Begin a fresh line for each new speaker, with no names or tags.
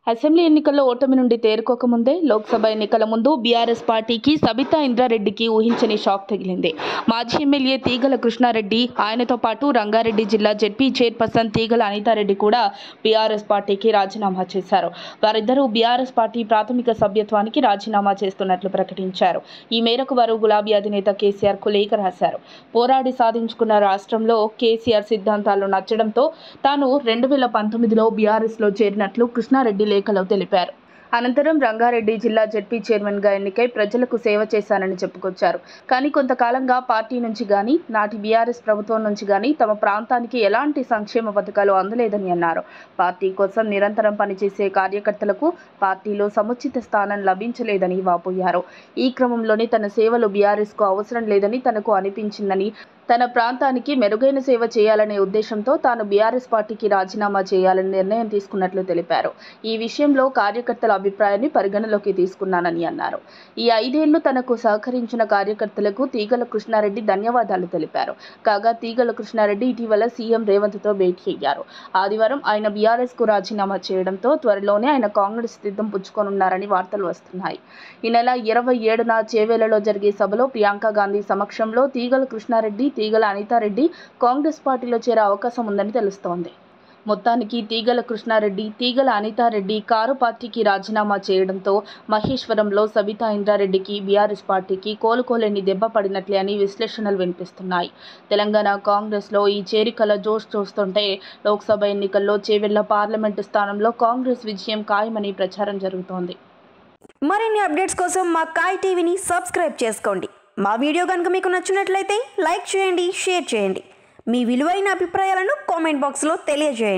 assembly ఎన్నికల్లో ఓటమి నుండి తేరుకోకముందే లోక్సభ ఎన్నికల ముందు బీఆర్ఎస్ పార్టీకి సబితా ఇంద్రారెడ్డికి ఊహించని షాక్ తగిలింది మాజీ ఎమ్మెల్యే తీగల కృష్ణారెడ్డి ఆయనతో పాటు రంగారెడ్డి జిల్లా జెడ్పీ చైర్పర్సన్ తీగల అనితారెడ్డి కూడా బీఆర్ఎస్ పార్టీకి రాజీనామా చేశారు వారిద్దరూ బీఆర్ఎస్ పార్టీ ప్రాథమిక సభ్యత్వానికి రాజీనామా చేస్తున్నట్లు ప్రకటించారు ఈ మేరకు వారు గులాబీ అధినేత కేసీఆర్కు లేఖ రాశారు పోరాడి సాధించుకున్న రాష్ట్రంలో కేసీఆర్ సిద్ధాంతాలు నచ్చడంతో తాను రెండు వేల పంతొమ్మిదిలో బీఆర్ఎస్లో చేరినట్లు కృష్ణారెడ్డి లేఖలో తెలిపారు అనంతరం రంగారెడ్డి జిల్లా జెడ్పీ చైర్మన్గా ఎన్నికై ప్రజలకు సేవ చేశానని చెప్పుకొచ్చారు కానీ కొంతకాలంగా పార్టీ నుంచి గాని నాటి బీఆర్ఎస్ ప్రభుత్వం నుంచి గాని తమ ప్రాంతానికి ఎలాంటి సంక్షేమ పథకాలు అందలేదని అన్నారు పార్టీ కోసం నిరంతరం పనిచేసే కార్యకర్తలకు పార్టీలో సముచిత స్థానం లభించలేదని వాపోయారు ఈ క్రమంలోనే తన సేవలు బీఆర్ఎస్కు అవసరం లేదని తనకు అనిపించిందని తన ప్రాంతానికి మెరుగైన సేవ చేయాలనే ఉద్దేశంతో తాను బీఆర్ఎస్ పార్టీకి రాజీనామా చేయాలని నిర్ణయం తీసుకున్నట్లు తెలిపారు ఈ విషయంలో కార్యకర్తల అభిప్రాయాన్ని పరిగణలోకి తీసుకున్నానని అన్నారు ఈ ఐదేళ్లు తనకు సహకరించిన కార్యకర్తలకు తీగల కృష్ణారెడ్డి ధన్యవాదాలు తెలిపారు కాగా తీగల కృష్ణారెడ్డి ఇటీవల సీఎం రేవంత్తో భేటీ అయ్యారు ఆదివారం ఆయన బీఆర్ఎస్ కు రాజీనామా చేయడంతో త్వరలోనే ఆయన కాంగ్రెస్ సిద్ధం పుచ్చుకోనున్నారని వార్తలు వస్తున్నాయి ఈ నెల ఇరవై ఏడున చేవేలలో జరిగే సభలో ప్రియాంక గాంధీ సమక్షంలో తీగల కృష్ణారెడ్డి తీగల అనితారెడ్డి కాంగ్రెస్ పార్టీలో చేరే అవకాశం ఉందని తెలుస్తోంది మొత్తానికి తీగల కృష్ణారెడ్డి తీగల అనితారెడ్డి కారు పార్టీకి రాజీనామా చేయడంతో మహేశ్వరంలో సబితా ఇంద్రారెడ్డికి బీఆర్ఎస్ పార్టీకి కోలుకోలేని దెబ్బ పడినట్లే అని విశ్లేషణలు వినిపిస్తున్నాయి తెలంగాణ కాంగ్రెస్లో ఈ చేరికల జోష్ చూస్తుంటే లోక్సభ ఎన్నికల్లో చేవెళ్ల పార్లమెంటు స్థానంలో కాంగ్రెస్ విజయం ఖాయమని ప్రచారం జరుగుతోంది
మరిన్ని అప్డేట్స్ కోసం మా కాయ్ టీవీని సబ్స్క్రైబ్ చేసుకోండి మా వీడియో కనుక మీకు నచ్చినట్లయితే లైక్ చేయండి షేర్ చేయండి మీ విలువైన అభిప్రాయాలను కామెంట్ బాక్స్లో తెలియజేయండి